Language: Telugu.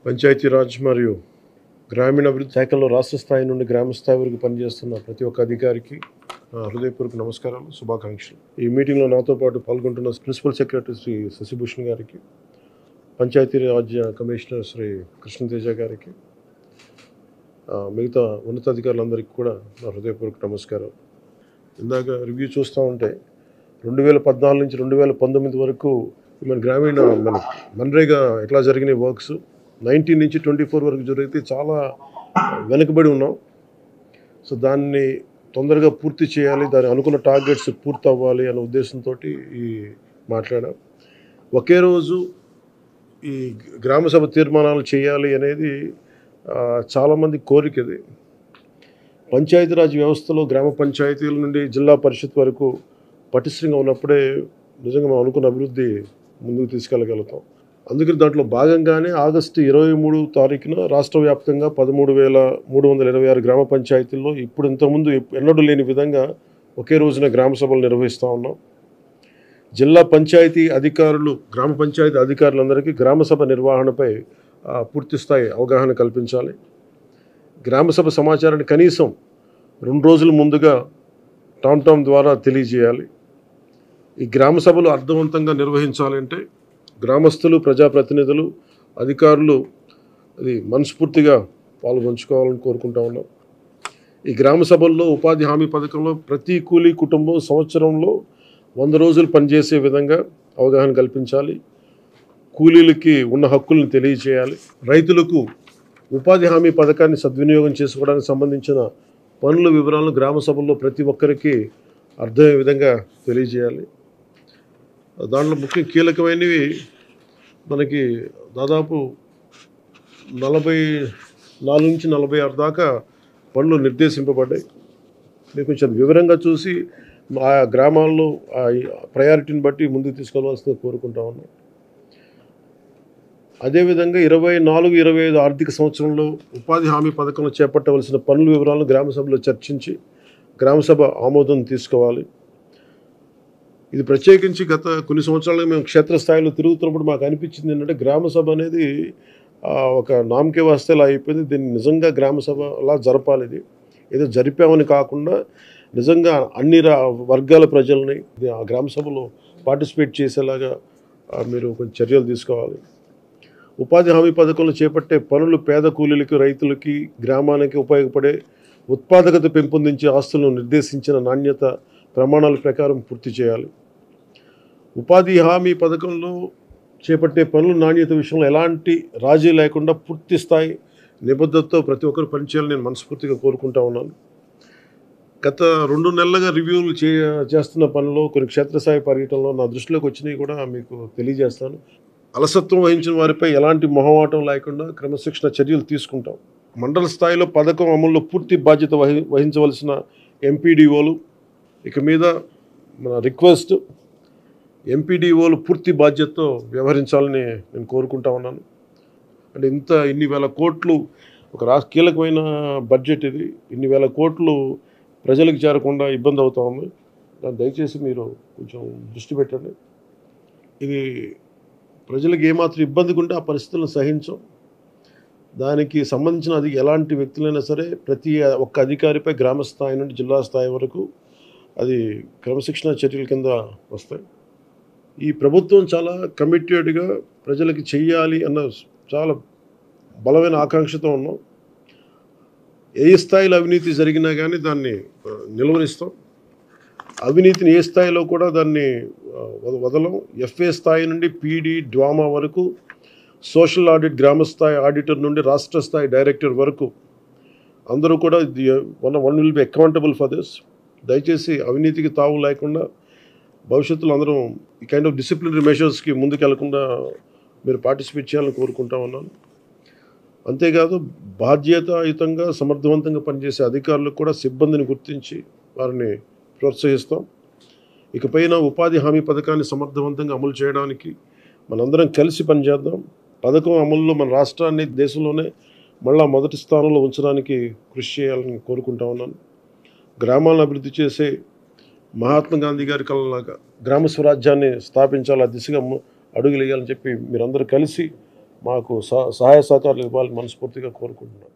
పంచాయతీరాజ్ మరియు గ్రామీణాభివృద్ధి శాఖలో రాష్ట్ర స్థాయి నుండి గ్రామ స్థాయి వరకు పనిచేస్తున్న ప్రతి ఒక్క అధికారికి నా హృదయపూర్వక నమస్కారాలు శుభాకాంక్షలు ఈ మీటింగ్లో నాతో పాటు పాల్గొంటున్న ప్రిన్సిపల్ సెక్రటరీ శ్రీ శశిభూషణ్ గారికి పంచాయతీరాజ్ కమిషనర్ శ్రీ కృష్ణతేజ గారికి ఆ, మిగతా ఉన్నతాధికారులందరికీ కూడా నా హృదయపూర్వక నమస్కారం ఇందాక రివ్యూ చూస్తూ ఉంటే రెండు వేల పద్నాలుగు నుంచి రెండు వేల పంతొమ్మిది వరకు మన గ్రామీణ మన మన్రేగా ఎట్లా జరిగినాయి వర్క్స్ నైన్టీన్ నుంచి ట్వంటీ ఫోర్ వరకు జరిగితే చాలా వెనుకబడి ఉన్నాం సో దాన్ని తొందరగా పూర్తి చేయాలి దాని అనుకున్న టార్గెట్స్ పూర్తి అవ్వాలి అనే ఉద్దేశంతో ఈ మాట్లాడాం ఒకే రోజు ఈ గ్రామ సభ తీర్మానాలు చేయాలి అనేది ఆ, చాలామంది కోరిక ఇది పంచాయతీరాజ్ వ్యవస్థలో గ్రామ పంచాయతీల నుండి జిల్లా పరిషత్ వరకు పటిష్టంగా ఉన్నప్పుడే నిజంగా మనం అనుకున్న అభివృద్ధి ముందుకు తీసుకెళ్ళగలుగుతాం అందుకని దాంట్లో భాగంగానే ఆగస్టు ఇరవై మూడు తారీఖున రాష్ట్ర వ్యాప్తంగా పదమూడు వేల మూడు వందల ఇరవై ఆరు గ్రామ పంచాయతీల్లో ఇప్పుడు ఇంతకుముందు ఎన్నడూ లేని విధంగా ఒకే రోజున గ్రామ సభలు నిర్వహిస్తూ ఉన్నాం జిల్లా పంచాయతీ అధికారులు గ్రామ పంచాయతీ అధికారులందరికీ గ్రామ సభ నిర్వహణపై ఆ, పూర్తి స్థాయి అవగాహన కల్పించాలి గ్రామ సభ సమాచారాన్ని కనీసం రెండు రోజుల ముందుగా టామ్ టామ్ ద్వారా తెలియజేయాలి ఈ గ్రామ సభలు అర్థవంతంగా నిర్వహించాలంటే గ్రామస్తులు ప్రజాప్రతినిధులు అధికారులు అది మనస్ఫూర్తిగా పాల్గొంచుకోవాలని కోరుకుంటా ఉన్నాం ఈ గ్రామ సభల్లో ఉపాధి హామీ పథకంలో ప్రతి కూలీ కుటుంబం సంవత్సరంలో వంద రోజులు పనిచేసే విధంగా అవగాహన కల్పించాలి కూలీలకి ఉన్న హక్కులను తెలియజేయాలి రైతులకు ఉపాధి హామీ పథకాన్ని సద్వినియోగం చేసుకోవడానికి సంబంధించిన పనుల వివరాలను గ్రామ సభల్లో ప్రతి ఒక్కరికి అర్థమయ్యే విధంగా తెలియజేయాలి దాంట్లో ముఖ్య కీలకమైనవి మనకి దాదాపు నలభై నాలుగు నుంచి నలభై ఆరు దాకా పనులు నిర్దేశింపబడ్డాయి మీరు కొంచెం వివరంగా చూసి ఆ గ్రామాల్లో ఆ ప్రయారిటీని బట్టి ముందుకు తీసుకెళ్ళవలసిందిగా కోరుకుంటా ఉన్నాం అదేవిధంగా ఇరవై నాలుగు ఇరవై ఐదు ఆర్థిక సంవత్సరంలో ఉపాధి హామీ పథకంలో చేపట్టవలసిన పనుల వివరాలను గ్రామ సభలో చర్చించి గ్రామ సభ ఆమోదం తీసుకోవాలి ఇది ప్రత్యేకించి గత కొన్ని సంవత్సరాలుగా మేము క్షేత్రస్థాయిలో తిరుగుతున్నప్పుడు మాకు అనిపించింది ఏంటంటే గ్రామ సభ అనేది ఆ, ఒక నామకే వస్తేలా అయిపోయింది దీన్ని నిజంగా గ్రామ సభ అలా జరపాలి ఇది ఏదో జరిపామని కాకుండా నిజంగా అన్ని రా వర్గాల ప్రజల్ని ఇది ఆ గ్రామ సభలో పార్టిసిపేట్ చేసేలాగా ఆ, మీరు కొంచెం చర్యలు తీసుకోవాలి ఉపాధి హామీ పథకంలో చేపట్టే పనులు పేద కూలీలకి రైతులకి గ్రామానికి ఉపయోగపడే ఉత్పాదకత పెంపొందించే ఆస్తులను నిర్దేశించిన నాణ్యత ప్రమాణాల ప్రకారం పూర్తి చేయాలి ఉపాధి హామీ పథకంలో చేపట్టే పనుల నాణ్యత విషయంలో ఎలాంటి రాజీ లేకుండా పూర్తి స్థాయి నిబద్ధతతో ప్రతి ఒక్కరు పనిచేయాలని నేను మనస్ఫూర్తిగా కోరుకుంటా ఉన్నాను గత రెండు నెలలుగా రివ్యూలు చే చేస్తున్న పనిలో కొన్ని క్షేత్రస్థాయి పర్యటనలో నా దృష్టిలోకి వచ్చినవి కూడా మీకు తెలియజేస్తాను అలసత్వం వహించిన వారిపై ఎలాంటి మొహమాటం లేకుండా క్రమశిక్షణ చర్యలు తీసుకుంటాం మండల స్థాయిలో పథకం అమల్లో పూర్తి బాధ్యత వహి వహించవలసిన ఎంపీడీఓలు ఇక మీద మన రిక్వెస్ట్ ఎంపీడీఓలు పూర్తి బాధ్యతతో వ్యవహరించాలని నేను కోరుకుంటా ఉన్నాను అంటే ఇంత ఇన్ని వేల కోట్లు ఒక రాష్ట్ర కీలకమైన బడ్జెట్ ఇది ఇన్ని వేల కోట్లు ప్రజలకు చేరకుండా ఇబ్బంది అవుతా ఉంది దాన్ని దయచేసి మీరు కొంచెం దృష్టి పెట్టండి ఇది ప్రజలకు ఏమాత్రం ఇబ్బందిగా ఉంటే ఆ పరిస్థితులను సహించం దానికి సంబంధించిన అది ఎలాంటి వ్యక్తులైనా సరే ప్రతి ఒక్క అధికారిపై గ్రామ స్థాయి నుండి జిల్లా స్థాయి వరకు అది క్రమశిక్షణ చర్యల కింద వస్తాయి ఈ ప్రభుత్వం చాలా కమిటెడ్గా ప్రజలకి చెయ్యాలి అన్న చాలా బలమైన ఆకాంక్షతో ఉన్నాం ఏ స్థాయిలో అవినీతి జరిగినా కానీ దాన్ని ఆ, నిలువరిస్తాం అవినీతిని ఏ స్థాయిలో కూడా దాన్ని ఆ, వద- వదలం ఎఫ్ఏ స్థాయి నుండి పీడీ డ్వామా వరకు సోషల్ ఆడిట్ గ్రామ స్థాయి ఆడిటర్ నుండి రాష్ట్ర స్థాయి డైరెక్టర్ వరకు అందరూ కూడా one one will be accountable for this దయచేసి అవినీతికి తావు లేకుండా భవిష్యత్తులో అందరం ఈ కైండ్ ఆఫ్ డిసిప్లినరీ మెషర్స్కి ముందుకు వెళ్లకుండా మీరు పార్టిసిపేట్ చేయాలని కోరుకుంటా ఉన్నాను అంతేకాదు బాధ్యతాయుతంగా సమర్థవంతంగా పనిచేసే అధికారులకు కూడా సిబ్బందిని గుర్తించి వారిని ప్రోత్సహిస్తాం ఇకపైన ఉపాధి హామీ పథకాన్ని సమర్థవంతంగా అమలు చేయడానికి మనందరం కలిసి పనిచేద్దాం పథకం అమలులో మన రాష్ట్రాన్ని దేశంలోనే మళ్ళా మొదటి స్థానంలో ఉంచడానికి కృషి చేయాలని కోరుకుంటా ఉన్నాను గ్రామాలను అభివృద్ధి చేసే మహాత్మా గాంధీ గారి కళలాగా గ్రామ స్వరాజ్యాన్ని స్థాపించాలి ఆ దిశగా ము- అడుగులు వేయాలని చెప్పి మీరందరూ కలిసి మాకు సహ- సహాయ సహకారాలు ఇవ్వాలని మనస్ఫూర్తిగా కోరుకుంటున్నాను